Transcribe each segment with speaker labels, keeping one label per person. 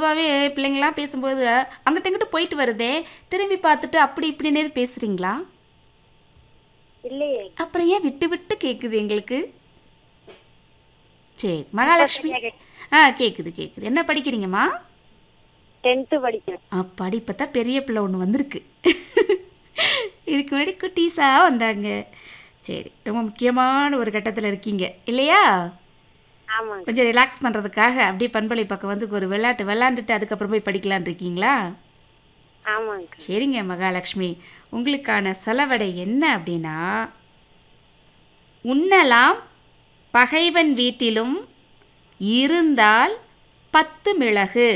Speaker 1: பொதுவாகவே பிள்ளைங்களாம் பேசும்போது அங்கிட்ட இங்கிட்டு போயிட்டு வருதே திரும்பி பார்த்துட்டு அப்படி இப்படின்னே பேசுகிறீங்களா
Speaker 2: இல்லையே
Speaker 1: அப்புறம் ஏன் விட்டு விட்டு கேட்குது எங்களுக்கு சரி மகாலட்சுமி ஆ கேட்குது கேட்குது என்ன படிக்கிறீங்கம்மா
Speaker 2: டென்த்து படிக்கிறேன்
Speaker 1: அப்பாடி இப்போ தான் பெரிய பிள்ளை ஒன்று வந்திருக்கு இதுக்கு முன்னாடி குட்டீஸாக வந்தாங்க சரி ரொம்ப முக்கியமான ஒரு கட்டத்தில் இருக்கீங்க இல்லையா
Speaker 2: ஆமாங்க
Speaker 1: கொஞ்சம் ரிலாக்ஸ் பண்ணுறதுக்காக அப்படியே பண்பலை பக்கம் வந்து ஒரு விளையாட்டு விளாண்டுட்டு அதுக்கப்புறம் போய் படிக்கலான் இருக்கீங்களா
Speaker 2: ஆமாங்க
Speaker 1: சரிங்க மகாலட்சுமி உங்களுக்கான செலவடை என்ன அப்படின்னா உண்ணலாம் பகைவன் வீட்டிலும் இருந்தால் பத்து மிளகு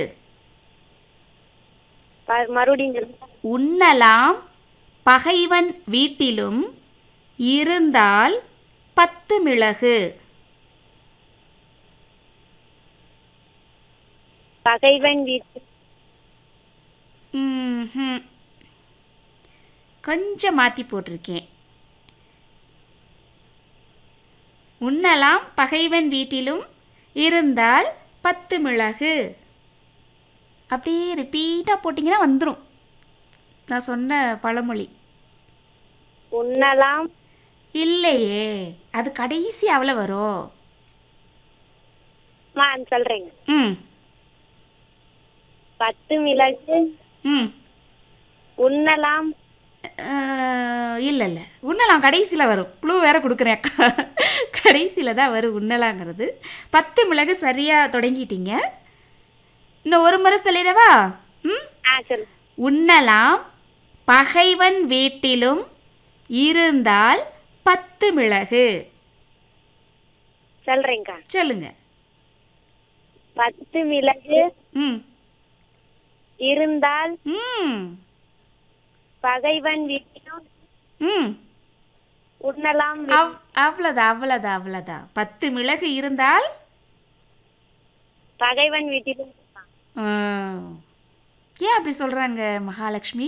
Speaker 2: ப- மறுபடியும் சொல்லுங்க.
Speaker 1: உண்ணலாம் பகைவன் வீட்டிலும் இருந்தால் பத்து மிளகு
Speaker 2: பகைவன் வீட்டு
Speaker 1: ம்ஹும். கொஞ்சம் மாற்றி போட்டிருக்கேன் உண்ணலாம் பகைவன் வீட்டிலும் இருந்தால் பத்து மிளகு அப்படியே ரிப்பீட்டாக போட்டிங்கன்னா வந்துடும் நான் சொன்ன பழமொழி
Speaker 2: உண்ணலாம்
Speaker 1: இல்லையே அது கடைசி அவ்வளோ வரும்
Speaker 2: மா சொல்றேங்க
Speaker 1: ம்
Speaker 2: பத்து மிளகு
Speaker 1: ம்
Speaker 2: உண்ணலாம்
Speaker 1: இல்லை இல்லை உண்ணலாம் கடைசியில் வரும் க்ளூ வேற கொடுக்குறேன் அக்கா கடைசியில் தான் வரும் உண்ணலாங்கிறது பத்து மிளகு சரியாக தொடங்கிட்டீங்க இன்னும் ஒரு முறை சொல்லிடவா ம்
Speaker 2: ஆ சொல்லு
Speaker 1: உண்ணலாம் பகைவன் வீட்டிலும் இருந்தால் பத்து மிளகு
Speaker 2: சொல்றேங்க்கா
Speaker 1: சொல்லுங்க
Speaker 2: பத்து மிளகு
Speaker 1: ம்
Speaker 2: இருந்தால்
Speaker 1: ம்
Speaker 2: பகைவன் வீட்டிலும்
Speaker 1: ம்
Speaker 2: உண்ணலாம்
Speaker 1: அவ் அவ்வளோதான் அவ்வளோதான் அவ்வளோதான் பத்து மிளகு இருந்தால்
Speaker 2: பகைவன் வீட்டிலும்
Speaker 1: ஆ. ஏன் அப்படி சொல்கிறாங்க மகாலட்சுமி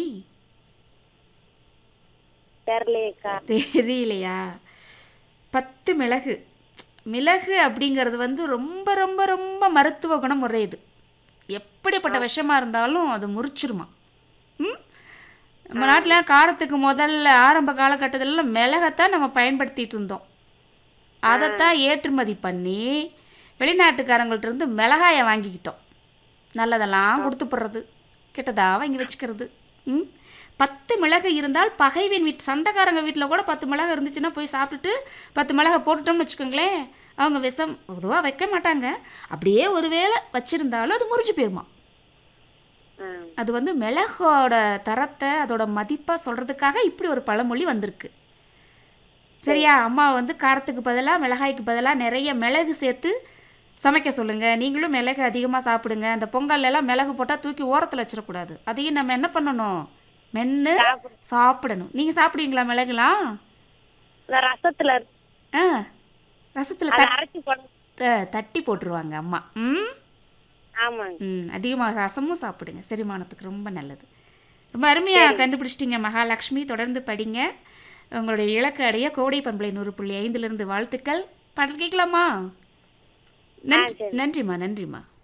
Speaker 2: தெரியலையேக்கா
Speaker 1: தெரியலையா பத்து மிளகு மிளகு அப்படிங்கிறது வந்து ரொம்ப ரொம்ப ரொம்ப மருத்துவ குணம் உடையது எப்படிப்பட்ட விஷமாக இருந்தாலும் அது முறிச்சிருமா ம் நம்ம நாட்டில் காரத்துக்கு முதல்ல ஆரம்ப காலகட்டத்திலலாம் மிளகைத்தான் நம்ம பயன்படுத்திட்டு இருந்தோம் அதைத்தான் ஏற்றுமதி பண்ணி வெளிநாட்டுக்காரங்கள்ட்ட இருந்து மிளகாயை வாங்கிக்கிட்டோம் நல்லதெல்லாம் கொடுத்து போடுறது கெட்டதா வாங்கி வச்சுக்கிறது ம் பத்து மிளகு இருந்தால் பகைவின் வீட்டு சண்டைக்காரங்க வீட்டில் கூட பத்து மிளகு இருந்துச்சுன்னா போய் சாப்பிட்டுட்டு பத்து மிளகை போட்டுட்டோம்னு வச்சுக்கோங்களேன் அவங்க விஷம் பொதுவாக வைக்க மாட்டாங்க அப்படியே ஒருவேளை வச்சுருந்தாலும் அது முறிஞ்சு போயிருமா
Speaker 2: ஆ
Speaker 1: அது வந்து மிளகோட தரத்தை அதோட மதிப்பை சொல்கிறதுக்காக இப்படி ஒரு பழமொழி வந்திருக்கு சரியா அம்மா வந்து காரத்துக்கு பதிலாக மிளகாய்க்கு பதிலாக நிறைய மிளகு சேர்த்து சமைக்க சொல்லுங்கள் நீங்களும் மிளகு அதிகமாக சாப்பிடுங்க அந்த பொங்கல்ல எல்லாம் மிளகு போட்டால் தூக்கி ஓரத்தில் வச்சிடக்கூடாது அதையும் நம்ம என்ன பண்ணணும் மென்று சாப்பிடணும் நீங்கள் சாப்பிடுவீங்களா மிளகுலாம்
Speaker 2: இந்த ரசத்துல இருக்கு.
Speaker 1: ஆ ரசத்தில்
Speaker 2: அதை அரைச்சி போட
Speaker 1: தட்டி போட்டுருவாங்க அம்மா ம்
Speaker 2: ஆமாங்க
Speaker 1: ம் அதிகமாக ரசமும் சாப்பிடுங்க செரிமானத்துக்கு ரொம்ப நல்லது ரொம்ப அருமையாக கண்டுபிடிச்சிட்டிங்க மகாலட்சுமி தொடர்ந்து படிங்க உங்களுடைய இலக்கு அடைய கோடை பண்பலை நூறு புள்ளி ஐந்துலேருந்து வாழ்த்துக்கள் பாடல் கேட்கலாமா நன்றி நன்றிம்மா நன்றிம்மா